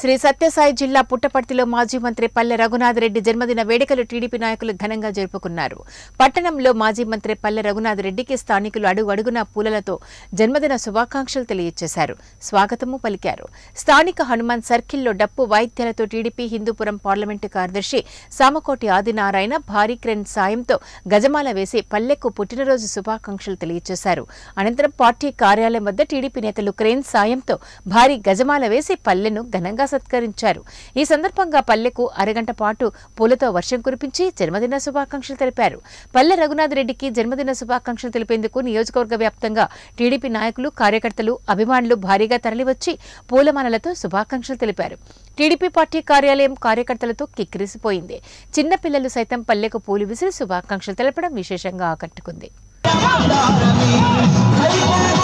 శ్రీ సత్యసాయి జిల్లా పుట్టపర్తిలో మాజీ మంత్రి పల్లె రఘునాథ్ రెడ్డి జన్మదిన వేడుకలు టీడీపీ నాయకులు ఘనంగా జరుపుకున్నారు పట్టణంలో మాజీ మంత్రి పల్లె రఘునాథ్ రెడ్డికి స్థానికులు అడుగు అడుగున పూలలతో జన్మదిన శుభాకాంక్షలు తెలియజేశారు స్వాగతము పలికారు స్థానిక హనుమాన్ సర్కిల్లో డప్పు వాయిద్యాలతో టీడీపీ హిందూపురం పార్లమెంటు కార్యదర్శి సామకోటి ఆదినారాయణ భారీ క్రెన్ సాయంతో గజమాల వేసి పల్లెకు పుట్టినరోజు శుభాకాంక్షలు తెలియజేశారు అనంతరం పార్టీ కార్యాలయం వద్ద టీడీపీ నేతలు క్రేన్ సాయంతో భారీ గజమాల వేసి పల్లెను ఘనంగా సత్కరించారు ఈ సందర్భంగా పల్లెకు అరగంట పాటు పూలతో వర్షం కురిపించి జన్మదిన శుభాకాంక్షలు తెలిపారు పల్లె రఘునాథ్ రెడ్డికి జన్మదిన శుభాకాంక్షలు తెలిపేందుకు నియోజకవర్గ వ్యాప్తంగా టీడీపీ నాయకులు కార్యకర్తలు అభిమానులు భారీగా తరలివచ్చి పూలమాలలతో శుభాకాంక్షలు తెలిపారు టీడీపీ పార్టీ కార్యాలయం కార్యకర్తలతో కిక్కిరిసిపోయింది చిన్న పిల్లలు సైతం పల్లెకు పూలు విసిరి శుభాకాంక్షలు తెలపడం విశేషంగా ఆకట్టుకుంది హరికథ